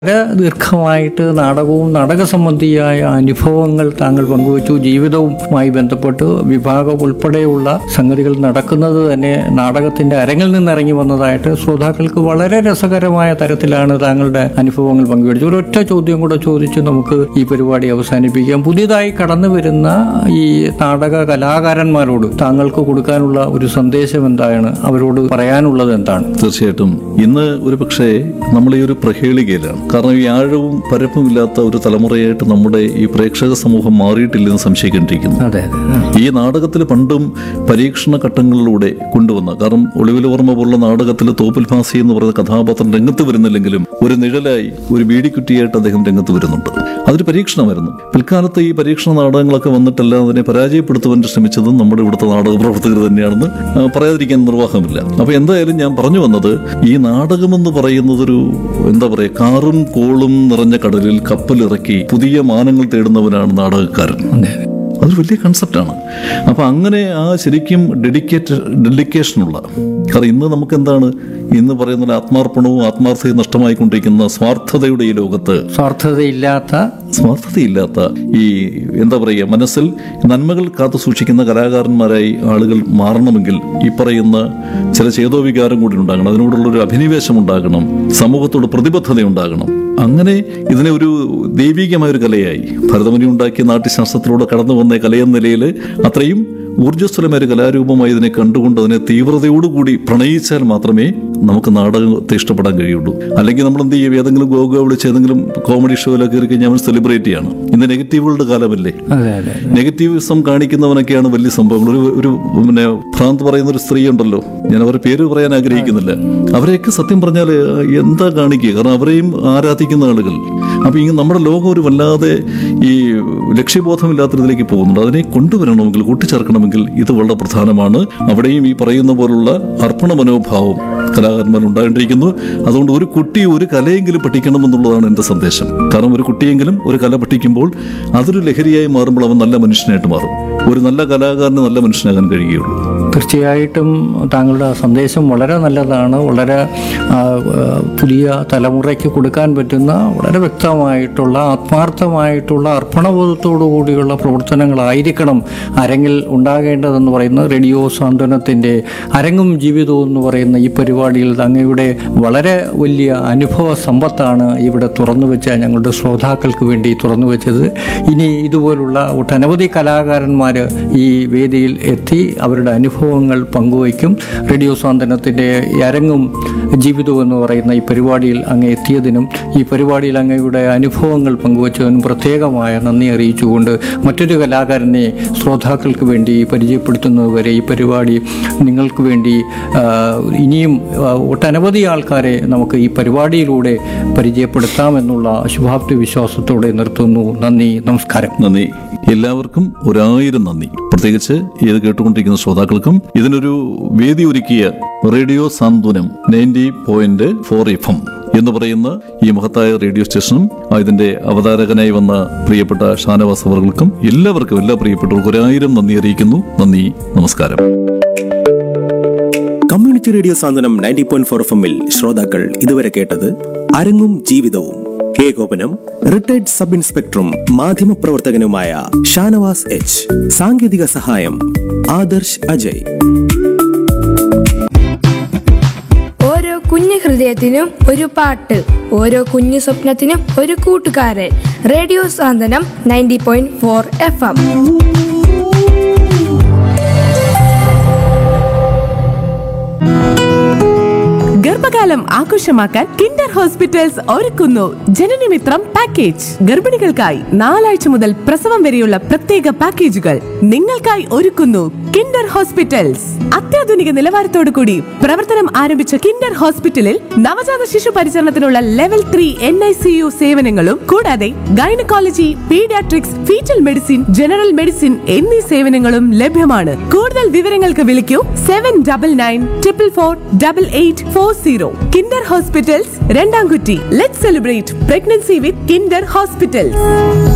വളരെ ദീർഘമായിട്ട് നാടകവും നാടക സംബന്ധിയായ അനുഭവങ്ങൾ താങ്കൾ പങ്കുവച്ചു ജീവിതവുമായി ബന്ധപ്പെട്ട് വിഭാഗം ഉൾപ്പെടെയുള്ള സംഗതികൾ നടക്കുന്നത് തന്നെ നാടകത്തിന്റെ അരങ്ങിൽ നിന്ന് ഇറങ്ങി വന്നതായിട്ട് ശ്രോതാക്കൾക്ക് വളരെ രസകരമായ തരത്തിലാണ് താങ്കളുടെ അനുഭവങ്ങൾ പങ്കുവച്ചത് ഒരൊറ്റ ചോദ്യം കൂടെ ചോദിച്ച് നമുക്ക് ഈ പരിപാടി അവസാനിപ്പിക്കാം പുതിയതായി കടന്നു വരുന്ന ഈ നാടക കലാകാരന്മാരോട് താങ്കൾക്ക് കൊടുക്കാനുള്ള ഒരു സന്ദേശം എന്താണ് അവരോട് പറയാനുള്ളത് എന്താണ് തീർച്ചയായിട്ടും ഇന്ന് ഒരു പക്ഷേ നമ്മൾ ഈ ഒരു പ്രഹേളികയിലാണ് കാരണം ഈ ആഴവും പരപ്പും ഇല്ലാത്ത ഒരു തലമുറയായിട്ട് നമ്മുടെ ഈ പ്രേക്ഷക സമൂഹം മാറിയിട്ടില്ലെന്ന് സംശയിക്കേണ്ടിയിരിക്കുന്നു അതെ അതെ ഈ നാടകത്തിൽ പണ്ടും പരീക്ഷണ ഘട്ടങ്ങളിലൂടെ കൊണ്ടുവന്ന കാരണം ഒളിവിൽ ഓർമ്മ പോലുള്ള നാടകത്തിൽ തോപ്പിൽ ഫാസി എന്ന് പറയുന്ന കഥാപാത്രം രംഗത്ത് വരുന്നില്ലെങ്കിലും ഒരു നിഴലായി ഒരു ബീഡിക്കുറ്റിയായിട്ട് അദ്ദേഹം രംഗത്ത് വരുന്നുണ്ട് അതൊരു പരീക്ഷണമായിരുന്നു പിൽക്കാലത്ത് ഈ പരീക്ഷണ നാടകങ്ങളൊക്കെ വന്നിട്ടെല്ലാം അതിനെ പരാജയപ്പെടുത്തുവാൻ ശ്രമിച്ചതും നമ്മുടെ ഇവിടുത്തെ നാടക പ്രവർത്തകർ തന്നെയാണെന്ന് ആ, പറയാതിരിക്കാൻ നിർവാഹമില്ല അപ്പൊ എന്തായാലും ഞാൻ പറഞ്ഞു വന്നത് ഈ നാടകമെന്ന് പറയുന്നതൊരു എന്താ പറയാ കാറും കോളും നിറഞ്ഞ കടലിൽ കപ്പലിറക്കി പുതിയ മാനങ്ങൾ തേടുന്നവനാണ് നാടകക്കാരൻ അതെ അതൊരു വലിയ കൺസെപ്റ്റാണ് അപ്പം അങ്ങനെ ആ ശരിക്കും ഡെഡിക്കേറ്റ് ഡെഡിക്കേഷനുള്ള കാരണം ഇന്ന് നമുക്ക് എന്താണ് ഇന്ന് പറയുന്ന പോലെ ആത്മാർപ്പണവും ആത്മാർത്ഥതയും നഷ്ടമായിക്കൊണ്ടിരിക്കുന്ന സ്വാർത്ഥതയുടെ ഈ ലോകത്ത് സ്വാർത്ഥതയില്ലാത്ത സ്വാർത്ഥതയില്ലാത്ത ഈ എന്താ പറയുക മനസ്സിൽ നന്മകൾ കാത്തു സൂക്ഷിക്കുന്ന കലാകാരന്മാരായി ആളുകൾ മാറണമെങ്കിൽ ഈ പറയുന്ന ചില ചേതോവികാരം കൂടി ഉണ്ടാകണം അതിനോടുള്ള ഒരു അഭിനിവേശം ഉണ്ടാകണം സമൂഹത്തോട് പ്രതിബദ്ധത ഉണ്ടാകണം അങ്ങനെ ഇതിനെ ഒരു ദൈവികമായ ഒരു കലയായി ഭരതമുനി ഉണ്ടാക്കിയ നാട്യശാസ്ത്രത്തിലൂടെ കടന്നു വന്ന കലയെന്ന നിലയിൽ അത്രയും ഊർജ്ജസ്വലമായ ഒരു കലാരൂപമായി ഇതിനെ കണ്ടുകൊണ്ട് അതിനെ തീവ്രതയോടുകൂടി പ്രണയിച്ചാൽ മാത്രമേ നമുക്ക് നാടകത്തെ ഇഷ്ടപ്പെടാൻ കഴിയുള്ളൂ അല്ലെങ്കിൽ നമ്മൾ എന്ത് ചെയ്യും ഏതെങ്കിലും ഗോഗോ വിളിച്ച് ഏതെങ്കിലും കോമഡി ഷോയിലൊക്കെ കയറി കഴിഞ്ഞാൽ അവൻ സെലിബ്രേറ്റ് ചെയ്യാണ് ഇന്ന് നെഗറ്റീവുകളുടെ കാലമല്ലേ അതെ അതെ നെഗറ്റീവിസം കാണിക്കുന്നവനൊക്കെയാണ് വലിയ സംഭവങ്ങൾ ഒരു ഒരു പിന്നെ ഭ്രാന്ത് പറയുന്ന ഒരു സ്ത്രീ ഉണ്ടല്ലോ ഞാൻ അവരുടെ പേര് പറയാൻ ആഗ്രഹിക്കുന്നില്ല അവരെയൊക്കെ സത്യം പറഞ്ഞാൽ എന്താ കാണിക്കുക കാരണം അവരെയും ആരാധിക്കുന്ന ആളുകൾ അപ്പൊ ഈ നമ്മുടെ ലോകം ഒരു വല്ലാതെ ഈ ലക്ഷ്യബോധമില്ലാത്തതിലേക്ക് പോകുന്നുണ്ട് അതിനെ കൊണ്ടുവരണമെങ്കിൽ കൂട്ടിച്ചേർക്കണമെങ്കിൽ ഇത് വളരെ പ്രധാനമാണ് അവിടെയും ഈ പറയുന്ന പോലുള്ള അർപ്പണ മനോഭാവം കലാകാരന്മാർ ഉണ്ടായിട്ടിരിക്കുന്നു അതുകൊണ്ട് ഒരു കുട്ടി ഒരു കലയെങ്കിലും പഠിക്കണമെന്നുള്ളതാണ് എൻ്റെ സന്ദേശം കാരണം ഒരു കുട്ടിയെങ്കിലും ഒരു കല പഠിക്കുമ്പോൾ അതൊരു ലഹരിയായി മാറുമ്പോൾ അവൻ നല്ല മനുഷ്യനായിട്ട് മാറും ഒരു നല്ല കലാകാരന് നല്ല മനുഷ്യനാകാൻ കഴിയുകയുള്ളൂ തീർച്ചയായിട്ടും താങ്കളുടെ സന്ദേശം വളരെ നല്ലതാണ് വളരെ ആ, ആ, പുതിയ തലമുറയ്ക്ക് കൊടുക്കാൻ പറ്റുന്ന വളരെ വ്യക്തമായിട്ടുള്ള ആത്മാർത്ഥമായിട്ടുള്ള അർപ്പണബോധത്തോടു കൂടിയുള്ള പ്രവർത്തനങ്ങളായിരിക്കണം അരങ്ങിൽ ഉണ്ടാകേണ്ടതെന്ന് പറയുന്നത് റേഡിയോ സാന്ത്വനത്തിൻ്റെ അരങ്ങും ജീവിതവും എന്ന് പറയുന്ന ഈ പരിപാടിയിൽ അങ്ങയുടെ വളരെ വലിയ അനുഭവ സമ്പത്താണ് ഇവിടെ തുറന്നു വെച്ച ഞങ്ങളുടെ ശ്രോതാക്കൾക്ക് വേണ്ടി തുറന്നു വെച്ചത് ഇനി ഇതുപോലുള്ള ഒട്ടനവധി കലാകാരന്മാർ ഈ വേദിയിൽ എത്തി അവരുടെ അനുഭവങ്ങൾ പങ്കുവയ്ക്കും റേഡിയോ സാന്ത്വനത്തിൻ്റെ ഈ അരങ്ങും ജീവിതവും എന്ന് പറയുന്ന ഈ പരിപാടിയിൽ അങ്ങ് എത്തിയതിനും ഈ പരിപാടിയിൽ അങ്ങയുടെ അനുഭവങ്ങൾ പങ്കുവച്ചതിനും പ്രത്യേകമായ നന്ദി അറിയിച്ചുകൊണ്ട് മറ്റൊരു കലാകാരനെ ശ്രോതാക്കൾക്ക് വേണ്ടി പരിചയപ്പെടുത്തുന്നതുവരെ ഈ പരിപാടി നിങ്ങൾക്ക് വേണ്ടി ആ, ഇനിയും ആ, ഒട്ടനവധി ആൾക്കാരെ നമുക്ക് ഈ പരിപാടിയിലൂടെ പരിചയപ്പെടുത്താമെന്നുള്ള ശുഭാപ്തി വിശ്വാസത്തോടെ നിർത്തുന്നു നന്ദി നമസ്കാരം നന്ദി എല്ലാവർക്കും ഒരായിരം നന്ദി പ്രത്യേകിച്ച് ഇത് കേട്ടുകൊണ്ടിരിക്കുന്ന ശ്രോതാക്കൾക്കും ഇതിനൊരു വേദി ഒരുക്കിയ radio Santhwanam ninety point four F M എന്ന് പറയുന്ന ഈ മഹത്തായ റേഡിയോ സ്റ്റേഷനും ആ ഇതിന്റെ അവതാരകനായി വന്ന പ്രിയപ്പെട്ട ഷാനവാസ് അവർക്കും എല്ലാവർക്കും എല്ലാ പ്രിയപ്പെട്ടവർക്കും ഒരായിരം നന്ദി അറിയിക്കുന്നു നന്ദി നമസ്കാരം community radio Santhwanam ninety point four F എമ്മിൽ ശ്രോതാക്കൾ ഇതുവരെ കേട്ടത് അരങ്ങും ജീവിതവും ഏകോപനം റിട്ടയർഡ് സബ് ഇൻസ്പെക്ടറും മാധ്യമപ്രവർത്തകനുമായ ഷാനവാസ് എച്ച് സാങ്കേതിക സഹായം ആദർശ് അജയ് ഓരോ കുഞ്ഞു ഹൃദയത്തിനും ഒരു പാട്ട് ഓരോ കുഞ്ഞു സ്വപ്നത്തിനും ഒരു കൂട്ടുകാരൻ radio Santhwanam ninety point four F M ഗർഭകാലം ആഘോഷമാക്കാൻ കിൻഡർ ഹോസ്പിറ്റൽസ് ഒരുക്കുന്നു ജനനമിത്രം പാക്കേജ് ഗർഭിണികൾക്കായി നാലാഴ്ച മുതൽ പ്രസവം വരെയുള്ള പ്രത്യേക പാക്കേജുകൾ നിങ്ങൾക്കായി ഒരുക്കുന്നു കിൻഡർ ഹോസ്പിറ്റൽസ് അത്യാധുനിക നിലവാരത്തോടു കൂടി പ്രവർത്തനം ആരംഭിച്ച കിൻഡർ ഹോസ്പിറ്റലിൽ നവജാത ശിശു പരിചരണത്തിനുള്ള level three N I C U സേവനങ്ങളും കൂടാതെ gynaecology paediatrics foetal medicine general medicine എന്നീ സേവനങ്ങളും ലഭ്യമാണ് കൂടുതൽ വിവരങ്ങൾക്ക് വിളിക്കൂ seven double nine triple four double eight four zero Kinder hospitals Randamkutty let celebrate pregnancy with Kinder hospitals